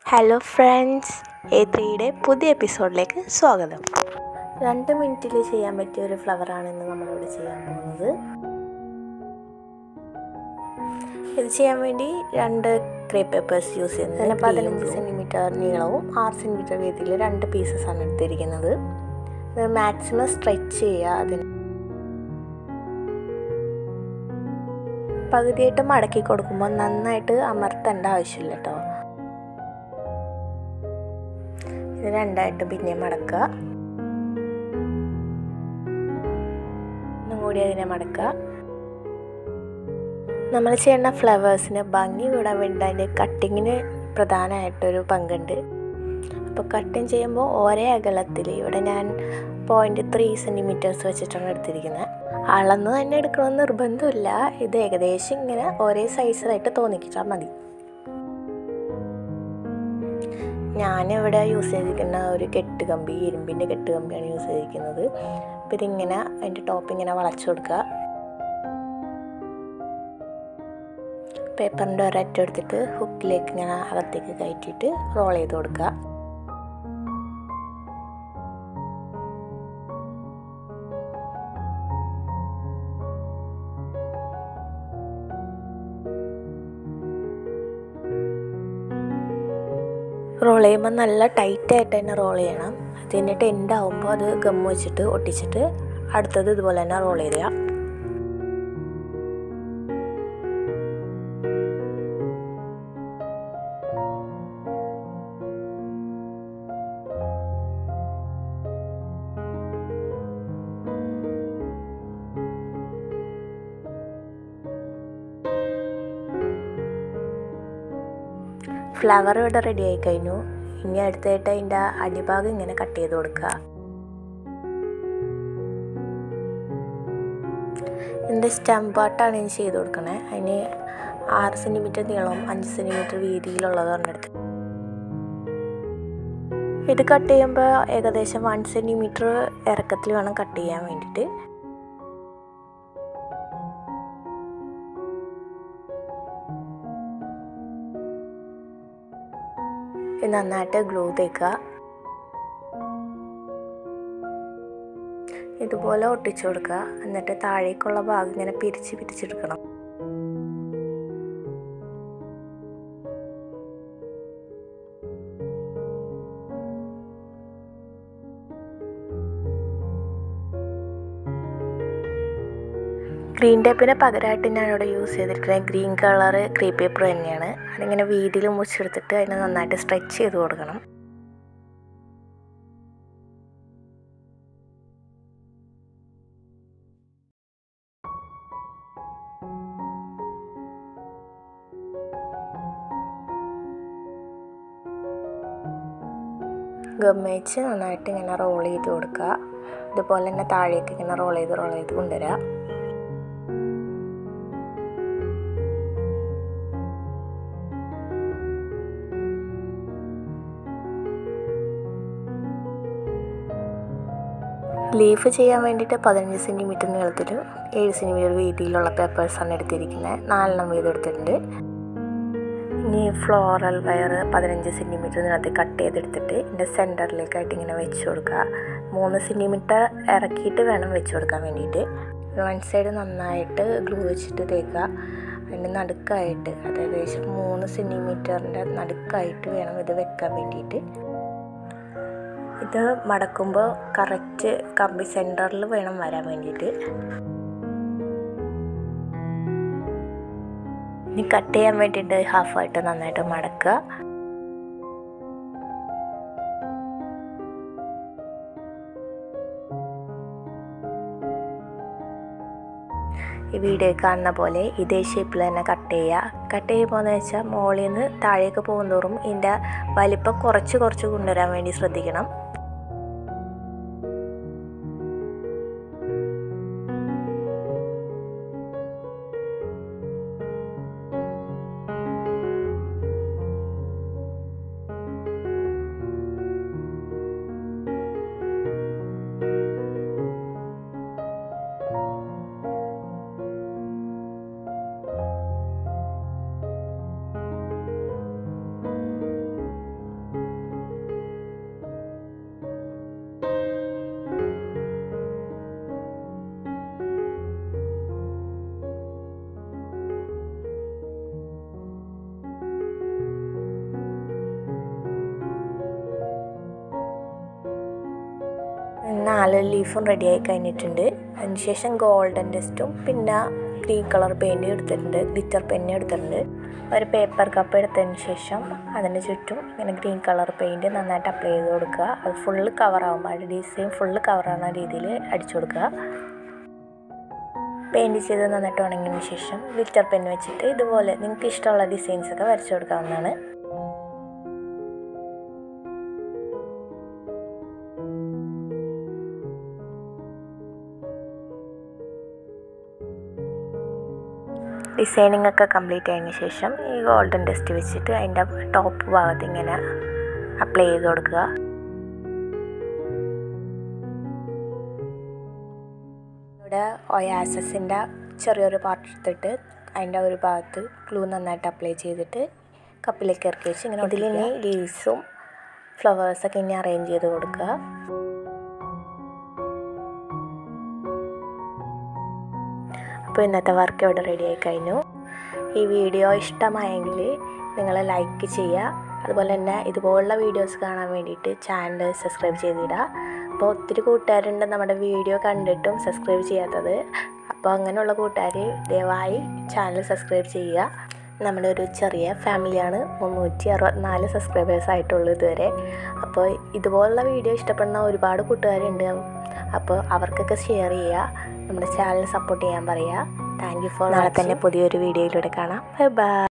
hello friends A ത്രീയുടെ പുതിയ എപ്പിസോഡിലേക്ക് സ്വാഗതം രണ്ട് മിനിറ്റിൽ ചെയ്യാൻ പറ്റിയ ഒരു ഫ്ലവറാണ് ഇന്ന് നമ്മളിവിടെ ചെയ്യാൻ പോകുന്നത് ഇത് ചെയ്യാൻ വേണ്ടി രണ്ട് ക്രേ പേപ്പേഴ്സ് യൂസ് ചെയ്യുന്നത് അതിന് പതിനഞ്ച് സെൻറ്റിമീറ്റർ നീളവും ആറ് സെൻറ്റിമീറ്റർ വീതിയിൽ രണ്ട് പീസസാണ് എടുത്തിരിക്കുന്നത് ഇത് മാക്സിമം സ്ട്രെച്ച് ചെയ്യുക അതിന് പകുതിയായിട്ട് മടക്കി കൊടുക്കുമ്പോൾ നന്നായിട്ട് അമർത്തേണ്ട ആവശ്യമില്ല കേട്ടോ ഇത് രണ്ടായിട്ട് പിന്നെ മടക്കുക ഒന്നും കൂടി അതിനെ മടക്കുക നമ്മൾ ചെയ്യുന്ന ഫ്ലവേഴ്സിന് ഭംഗി കൂടാൻ വേണ്ടി അതിൻ്റെ കട്ടിങ്ങിന് പ്രധാനമായിട്ടൊരു പങ്കുണ്ട് അപ്പോൾ കട്ടിങ് ചെയ്യുമ്പോൾ ഒരേ അകലത്തിൽ ഇവിടെ ഞാൻ പോയിൻറ്റ് ത്രീ സെൻറ്റിമീറ്റേഴ്സ് വെച്ചിട്ടാണ് എടുത്തിരിക്കുന്നത് അളന്ന് തന്നെ എടുക്കണമെന്ന് നിർബന്ധമില്ല ഇത് ഏകദേശം ഇങ്ങനെ ഒരേ സൈസിലായിട്ട് തോന്നിക്കിച്ചാൽ മതി ഞാനിവിടെ യൂസ് ചെയ്തിരിക്കുന്ന ഒരു കെട്ടുകമ്പി ഇരുമ്പിൻ്റെ കെട്ടുകമ്പിയാണ് യൂസ് ചെയ്തിരിക്കുന്നത് അപ്പോൾ ഇതിങ്ങനെ അതിൻ്റെ ടോപ്പ് ഇങ്ങനെ വളച്ചു കൊടുക്കുക പേപ്പറിൻ്റെ ഒരറ്റം എടുത്തിട്ട് ഹുക്കിലേക്ക് ഇങ്ങനെ അകത്തേക്ക് കയറ്റിയിട്ട് റോൾ ചെയ്ത് കൊടുക്കുക റോൾ ചെയ്യുമ്പോൾ നല്ല ടൈറ്റായിട്ട് തന്നെ റോൾ ചെയ്യണം അത് കഴിഞ്ഞിട്ട് എൻഡ് ആകുമ്പോൾ അത് ഗം വെച്ചിട്ട് ഒട്ടിച്ചിട്ട് അടുത്തത് ഇതുപോലെ തന്നെ റോൾ ചെയ്യുക ഫ്ലവർ ഇവിടെ റെഡി ആയി കഴിഞ്ഞു ഇനി അടുത്തായിട്ട് അതിൻ്റെ അടിഭാഗം ഇങ്ങനെ കട്ട് ചെയ്ത് കൊടുക്കുക ഇതിൻ്റെ സ്റ്റം പാർട്ടാണ് ഞാൻ ചെയ്ത് കൊടുക്കണേ അതിന് ആറ് സെൻറ്റിമീറ്റർ നീളവും അഞ്ച് സെൻറ്റിമീറ്റർ വീതിയിലുള്ളതാണ് എടുത്ത് ഇത് കട്ട് ചെയ്യുമ്പോൾ ഏകദേശം വൺ സെൻറ്റിമീറ്റർ ഇറക്കത്തിൽ വേണം കട്ട് ചെയ്യാൻ വേണ്ടിയിട്ട് നന്നായിട്ട് ഗ്ലൂ തേക്കുക ഇതുപോലെ ഒട്ടിച്ചു കൊടുക്കുക എന്നിട്ട് താഴേക്കുള്ള ഭാഗം ഇങ്ങനെ പിരിച്ച് പിരിച്ചെടുക്കണം ഗ്രീൻ ടേപ്പിന് പകരമായിട്ട് ഞാനിവിടെ യൂസ് ചെയ്തിരിക്കുന്നത് ഗ്രീൻ കളർ ക്രീ പേപ്പർ തന്നെയാണ് അതിങ്ങനെ വീതിയിൽ മുറിച്ചെടുത്തിട്ട് അതിനെ നന്നായിട്ട് സ്ട്രെച്ച് ചെയ്ത് കൊടുക്കണം ഗമ്മേച്ച് നന്നായിട്ട് ഇങ്ങനെ റോൾ ചെയ്ത് കൊടുക്കുക ഇതുപോലെ തന്നെ താഴേക്ക് ഇങ്ങനെ റോൾ ചെയ്ത് റോൾ ചെയ്ത് കൊണ്ടുവരിക ലീഫ് ചെയ്യാൻ വേണ്ടിയിട്ട് പതിനഞ്ച് സെൻറ്റിമീറ്റർ നീളത്തിലും ഏഴ് സെൻറ്റിമീറ്റർ വീതിയിലുള്ള പേപ്പേഴ്സാണ് എടുത്തിരിക്കുന്നത് നാലെണ്ണം വീതം എടുത്തിട്ടുണ്ട് ഇനി ഫ്ലോറൽ വയർ പതിനഞ്ച് സെൻറ്റിമീറ്റർ നീളത്തിൽ കട്ട് ചെയ്തെടുത്തിട്ട് ഇതിൻ്റെ സെൻറ്ററിലേക്കായിട്ട് ഇങ്ങനെ വെച്ച് കൊടുക്കുക മൂന്ന് സെൻറ്റിമീറ്റർ ഇറക്കിയിട്ട് വേണം വെച്ച് കൊടുക്കാൻ വേണ്ടിയിട്ട് വൺ സൈഡ് നന്നായിട്ട് ഗ്ലൂ വെച്ചിട്ട് തേക്കുക അതിൻ്റെ നടുക്കായിട്ട് അത് ഏകദേശം മൂന്ന് സെൻറ്റിമീറ്ററിൻ്റെ നടുക്കായിട്ട് വേണം ഇത് വെക്കാൻ വേണ്ടിയിട്ട് ഇത് മടക്കുമ്പോൾ കറക്റ്റ് കമ്പി സെൻറ്ററിൽ വേണം വരാൻ വേണ്ടിയിട്ട് ഇനി കട്ട് ചെയ്യാൻ വേണ്ടിയിട്ട് ഹാഫായിട്ട് നന്നായിട്ട് മടക്കുക ഈ വീഡിയോ കാണുന്ന പോലെ ഇതേ ഷേപ്പിൽ തന്നെ കട്ട് ചെയ്യുക കട്ട് ചെയ്യുമ്പോൾ എന്ന് വെച്ചാൽ മുകളിൽ നിന്ന് താഴേക്ക് പോകുന്തോറും ഇതിൻ്റെ വലിപ്പം കുറച്ച് കുറച്ച് കൊണ്ടുവരാൻ വേണ്ടി ശ്രദ്ധിക്കണം നാല് ലീഫും റെഡിയായി കഴിഞ്ഞിട്ടുണ്ട് അതിനുശേഷം ഗോൾഡൻ ടെസ്റ്റും പിന്നെ ഗ്രീൻ കളർ പെയിൻറ്റും എടുത്തിട്ടുണ്ട് ഗ്ലിറ്റർ പെന്നും എടുത്തിട്ടുണ്ട് ഒരു പേപ്പർ കപ്പ് എടുത്തതിന് ശേഷം അതിന് ചുറ്റും ഇങ്ങനെ ഗ്രീൻ കളർ പെയിൻറ്റ് നന്നായിട്ട് അപ്ലൈ ചെയ്ത് കൊടുക്കുക അത് ഫുള്ള് കവറാകുമ്പോൾ ആ ഡിസൈൻ ഫുള്ള് കവറാകുന്ന രീതിയിൽ അടിച്ചു കൊടുക്കുക പെയിൻറ്റ് ചെയ്ത് നന്നായിട്ട് ഉണങ്ങിയതിന് ശേഷം ഗ്ലിറ്റർ പെൻ വെച്ചിട്ട് ഇതുപോലെ നിങ്ങൾക്ക് ഇഷ്ടമുള്ള ഡിസൈൻസ് ഒക്കെ വരച്ചു കൊടുക്കാവുന്നതാണ് ഡിസൈനിങ് ഒക്കെ കംപ്ലീറ്റ് ആയതിനു ശേഷം ഈ ഗോൾഡൻ ടെസ്റ്റ് വെച്ചിട്ട് അതിൻ്റെ ടോപ്പ് ഭാഗത്ത് ഇങ്ങനെ അപ്ലൈ ചെയ്ത് കൊടുക്കുക ഇവിടെ ഒയാസസിൻ്റെ ചെറിയൊരു പാർട്ട് എടുത്തിട്ട് അതിൻ്റെ ഒരു ഭാഗത്ത് ഗ്ലൂ നന്നായിട്ട് അപ്ലൈ ചെയ്തിട്ട് കപ്പിലേക്ക് ഇറക്കി വെച്ച് ഇങ്ങനെ ഇതിൽ ഇനി ലീവ്സും ഫ്ലവേഴ്സൊക്കെ ഇനി അറേഞ്ച് ചെയ്ത് കൊടുക്കുക അപ്പോൾ ഇന്നത്തെ വർക്ക് ഇവിടെ റെഡി ആയി കഴിഞ്ഞു ഈ വീഡിയോ ഇഷ്ടമായെങ്കിൽ നിങ്ങൾ ലൈക്ക് ചെയ്യുക അതുപോലെ തന്നെ ഇതുപോലുള്ള വീഡിയോസ് കാണാൻ വേണ്ടിയിട്ട് ചാനൽ സബ്സ്ക്രൈബ് ചെയ്തിടുക അപ്പോൾ ഒത്തിരി കൂട്ടുകാരുണ്ട് നമ്മുടെ വീഡിയോ കണ്ടിട്ടും സബ്സ്ക്രൈബ് ചെയ്യാത്തത് അപ്പോൾ അങ്ങനെയുള്ള കൂട്ടുകാർ ദയവായി ചാനൽ സബ്സ്ക്രൈബ് ചെയ്യുക നമ്മുടെ ഒരു ചെറിയ ഫാമിലിയാണ് മുന്നൂറ്റി അറുപത്തിനാല് സബ്സ്ക്രൈബേഴ്സ് ആയിട്ടുള്ളൂ ഇതുവരെ അപ്പോൾ ഇതുപോലുള്ള വീഡിയോ ഇഷ്ടപ്പെടുന്ന ഒരുപാട് കൂട്ടുകാരുണ്ട് അപ്പോൾ അവർക്കൊക്കെ ഷെയർ ചെയ്യുക നമ്മുടെ ചാനൽ സപ്പോർട്ട് ചെയ്യാൻ പറയുക താങ്ക് യു ഫോർ നാളെ തന്നെ പുതിയൊരു വീഡിയോയിലൂടെ കാണാം ബൈ ബൈ